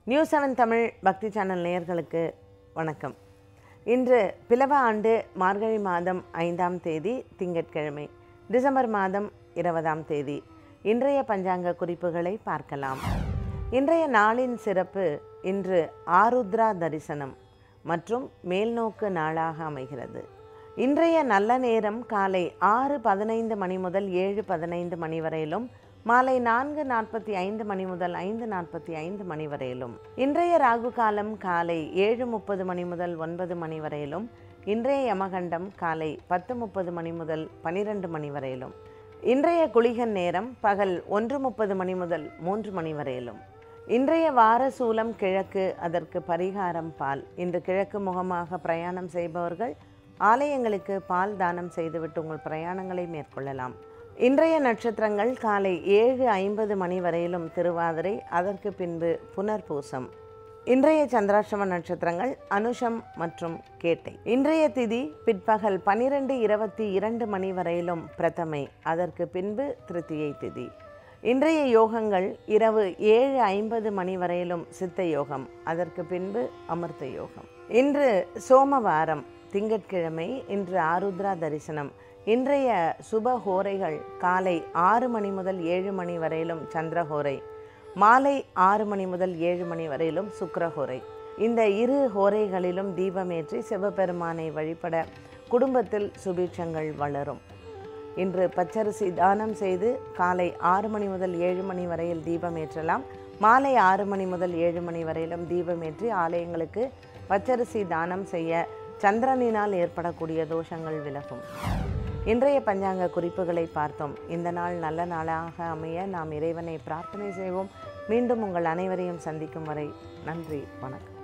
news seven Tamil பக்தி channel நேயர்களுக்கு வணக்கம் இன்று பிலவ ஆண்டு மார்கழி மாதம் ஐந்தாம் தேதி திங்கட்கிழமை டிசம்பர் மாதம் இருபதாம் தேதி இன்றைய பஞ்சாங்க குறிப்புகளை பார்க்கலாம் இன்றைய நாளின் சிறப்பு இன்று ஆருத்ரா தரிசனம் மற்றும் மேல்நோக்கு நாளாக அமைகிறது இன்றைய நல்ல நேரம் காலை ஆறு பதினைந்து மணி முதல் ஏழு பதினைந்து மணி வரையிலும் மாலை நான்கு நாற்பத்தி ஐந்து மணி முதல் ஐந்து நாற்பத்தி ஐந்து மணி வரையிலும் இன்றைய ராகு காலம் காலை ஏழு முப்பது மணி முதல் ஒன்பது மணி வரையிலும் இன்றைய யமகண்டம் காலை பத்து முப்பது மணி முதல் பனிரெண்டு மணி வரையிலும் இன்றைய குளிகன் நேரம் பகல் ஒன்று முப்பது மணி முதல் மூன்று மணி வரையிலும் இன்றைய வார சூலம் கிழக்கு அதற்கு பரிகாரம் பால் இன்று கிழக்கு முகமாக பிரயாணம் செய்பவர்கள் ஆலயங்களுக்கு பால் தானம் செய்துவிட்டு உங்கள் பிரயாணங்களை மேற்கொள்ளலாம் இன்றைய நட்சத்திரங்கள் காலை ஏழு ஐம்பது மணி வரையிலும் திருவாதிரை அதற்கு பின்பு புனர்பூசம் இன்றைய சந்திராஷ்டம நட்சத்திரங்கள் அனுஷம் மற்றும் கேட்டை இன்றைய திதி பிற்பகல் பனிரெண்டு இருபத்தி இரண்டு மணி வரையிலும் பிரதமை அதற்கு பின்பு திருத்தியை திதி இன்றைய யோகங்கள் இரவு ஏழு ஐம்பது மணி வரையிலும் சித்த யோகம் அதற்கு பின்பு அமிர்த யோகம் இன்று சோமவாரம் திங்கட்கிழமை இன்று ஆருத்ரா தரிசனம் இன்றைய சுப ஹோரைகள் காலை ஆறு மணி முதல் ஏழு மணி வரையிலும் சந்திரஹோரை மாலை ஆறு மணி முதல் ஏழு மணி வரையிலும் சுக்கிரஹோரை இந்த இரு ஹோரைகளிலும் தீபமேற்றி சிவபெருமானை வழிபட குடும்பத்தில் சுபீட்சங்கள் வளரும் இன்று பச்சரிசி தானம் செய்து காலை ஆறு மணி முதல் ஏழு மணி வரையில் தீபம் ஏற்றலாம் மாலை ஆறு மணி முதல் ஏழு மணி வரையிலும் தீபமேற்றி ஆலயங்களுக்கு பச்சரிசி தானம் செய்ய சந்திரனினால் ஏற்படக்கூடிய தோஷங்கள் விலகும் இன்றைய பஞ்சாங்க குறிப்புகளை பார்த்தோம் இந்த நாள் நல்ல நாளாக அமைய நாம் இறைவனை பிரார்த்தனை செய்வோம் மீண்டும் உங்கள் அனைவரையும் சந்திக்கும் வரை நன்றி வணக்கம்